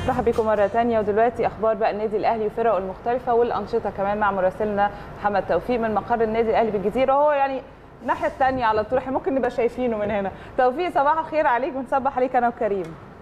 مرحبا بكم مرة تانية ودلوقتي أخبار بقى النادي الأهلي وفرقه المختلفة والأنشطة كمان مع مراسلنا محمد توفيق من مقر النادي الأهلي بالجزيرة وهو يعني الناحية التانية على طول احنا ممكن نبقى شايفينه من هنا توفيق صباح الخير عليك ونصبح عليك أنا وكريم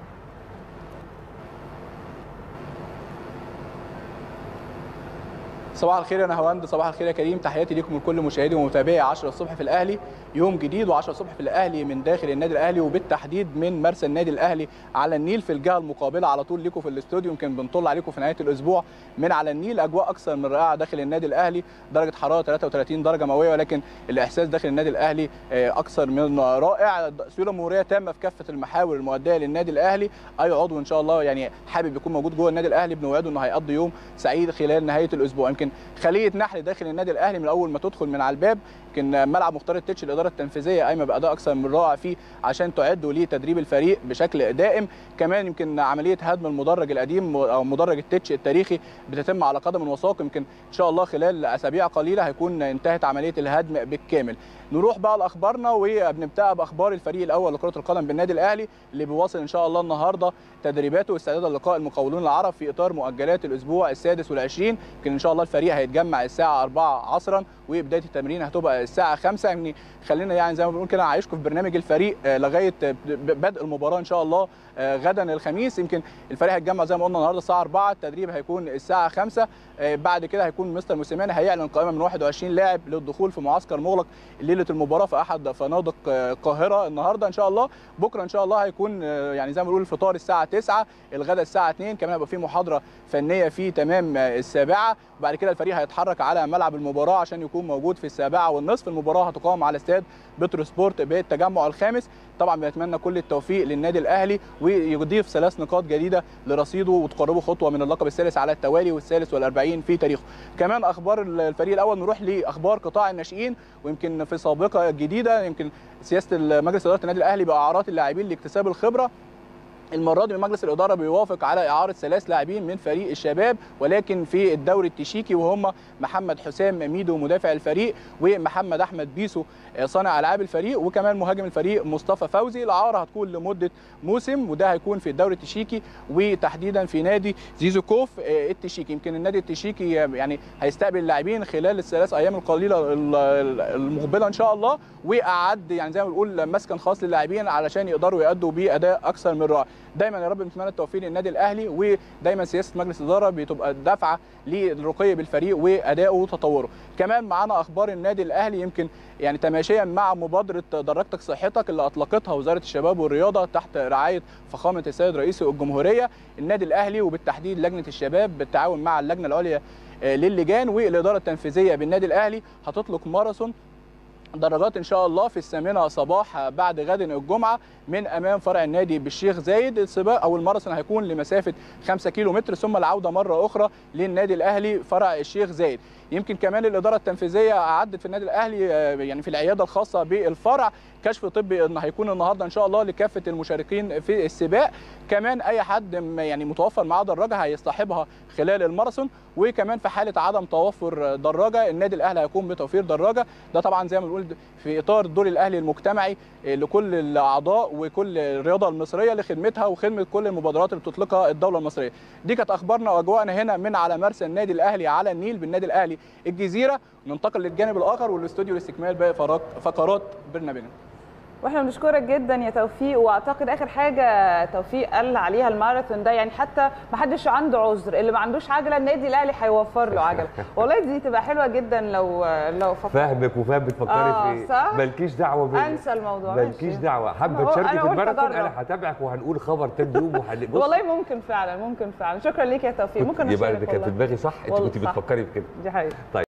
صباح الخير يا نهاوند صباح الخير يا كريم تحياتي لكم لكل مشاهدي ومتابعي 10 الصبح في الاهلي يوم جديد و10 الصبح في الاهلي من داخل النادي الاهلي وبالتحديد من مرسى النادي الاهلي على النيل في الجهه المقابله على طول لكم في الاستوديو يمكن بنطل عليكم في نهايه الاسبوع من على النيل اجواء اكثر من رائعه داخل النادي الاهلي درجه حراره 33 درجه مئويه ولكن الاحساس داخل النادي الاهلي اكثر من رائع سيوله مروريه تامه في كافه المحاور المؤديه للنادي الاهلي اي عضو ان شاء الله يعني حابب يكون موجود جوه النادي الاهلي بنوعده انه هيقضي يوم سعيد خلال نهايه الاسبوع يمكن خليه نحل داخل النادي الاهلي من اول ما تدخل من على الباب يمكن ملعب مختار التتش الاداره التنفيذيه قايمه باداء اكثر من رائع فيه عشان تعد لتدريب الفريق بشكل دائم كمان يمكن عمليه هدم المدرج القديم او مدرج التتش التاريخي بتتم على قدم وساق يمكن ان شاء الله خلال اسابيع قليله هيكون انتهت عمليه الهدم بالكامل نروح بقى لاخبارنا وبنبدا باخبار الفريق الاول لكره القدم بالنادي الاهلي اللي بيواصل ان شاء الله النهارده تدريباته واستعدادا للقاء المقاولون العرب في اطار مؤجلات الاسبوع السادس والعشرين يمكن ان شاء الله الفريق هيتجمع الساعه 4 عصرا وبدايه التمرين هتبقى الساعه 5 يعني خلينا يعني زي ما بنقول كده عايشكم في برنامج الفريق لغايه بدء المباراه ان شاء الله غدا الخميس يمكن الفريق هيتجمع زي ما قلنا النهارده الساعه 4 التدريب هيكون الساعه 5 بعد كده هيكون مستر موسيماني هيعلن قائمه من 21 لاعب للدخول في معسكر مغلق ليله المباراه في احد فنادق القاهره النهارده ان شاء الله بكره ان شاء الله هيكون يعني زي ما بنقول الفطار الساعه 9 الغداء الساعه 2 كمان هيبقى في محاضره فنيه في تمام السابعه بعد كده الفريق هيتحرك على ملعب المباراه عشان يكون موجود في السابعه والنصف المباراه هتقام على استاد بترو سبورت بالتجمع الخامس طبعا بنتمنى كل التوفيق للنادي الاهلي ويضيف ثلاث نقاط جديده لرصيده وتقربه خطوه من اللقب الثالث على التوالي والثالث والأربعين في تاريخه كمان اخبار الفريق الاول نروح لاخبار قطاع الناشئين ويمكن في سابقه جديده يمكن سياسه مجلس اداره النادي الاهلي باعارات اللاعبين لاكتساب الخبره المره دي مجلس الاداره بيوافق على اعاره ثلاث لاعبين من فريق الشباب ولكن في الدوري التشيكي وهم محمد حسام ميدو مدافع الفريق ومحمد احمد بيسو صانع العاب الفريق وكمان مهاجم الفريق مصطفى فوزي الاعاره هتكون لمده موسم وده هيكون في الدوري التشيكي وتحديدا في نادي زيزوكوف التشيكي يمكن النادي التشيكي يعني هيستقبل اللاعبين خلال الثلاث ايام القليله المقبله ان شاء الله واعد يعني زي ما بنقول مسكن خاص للاعبين علشان يقدروا يادوا بيه اداء اكثر من رائع دايما يا رب بنتمنى التوفيق للنادي الاهلي ودايما سياسه مجلس الاداره بتبقى دافعه للرقي بالفريق وادائه وتطوره كمان معانا اخبار النادي الاهلي يمكن يعني تماشيا مع مبادره درجتك صحتك اللي اطلقتها وزاره الشباب والرياضه تحت رعايه فخامه السيد رئيس الجمهوريه النادي الاهلي وبالتحديد لجنه الشباب بالتعاون مع اللجنه العليا للجان والاداره التنفيذيه بالنادي الاهلي هتطلق ماراثون درجات ان شاء الله في الثامنه صباح بعد غد الجمعه من امام فرع النادي بالشيخ زايد السباق او الماراثون هيكون لمسافه 5 كيلو متر ثم العوده مره اخرى للنادي الاهلي فرع الشيخ زايد يمكن كمان الاداره التنفيذيه اعدت في النادي الاهلي يعني في العياده الخاصه بالفرع كشف طبي ان هيكون النهارده ان شاء الله لكافه المشاركين في السباق كمان اي حد يعني متوفر معاه دراجه هيصطحبها خلال الماراثون وكمان في حاله عدم توفر دراجه النادي الاهلي هيقوم بتوفير دراجه ده طبعا زي ما بنقول في اطار الدور الاهلي المجتمعي لكل الاعضاء وكل الرياضه المصريه لخدمتها وخدمه كل المبادرات اللي بتطلقها الدوله المصريه دي كانت اخبارنا واجواءنا هنا من على مرسى النادي الاهلي على النيل بالنادي الاهلي الجزيره ننتقل للجانب الاخر والاستوديو لاستكمال باقي فقرات برنامجنا واحنا بنشكرك جدا يا توفيق واعتقد اخر حاجه توفيق قال عليها الماراثون ده يعني حتى ما حدش عنده عذر اللي ما عندوش عجله النادي الاهلي هيوفر له عجله والله دي تبقى حلوه جدا لو لو فكر فاهمك وفاهم بتفكري آه في صح؟ مالكيش دعوه بيا انسى الموضوع مالكيش دعوه حابه تشاركي في الماراثون انا هتابعك وهنقول خبر تاني يوم وهن... والله ممكن فعلا ممكن فعلا شكرا ليك يا توفيق ممكن يبقى اللي كان في دماغي صح انت كنت بتفكري في كده دي حقيقه طيب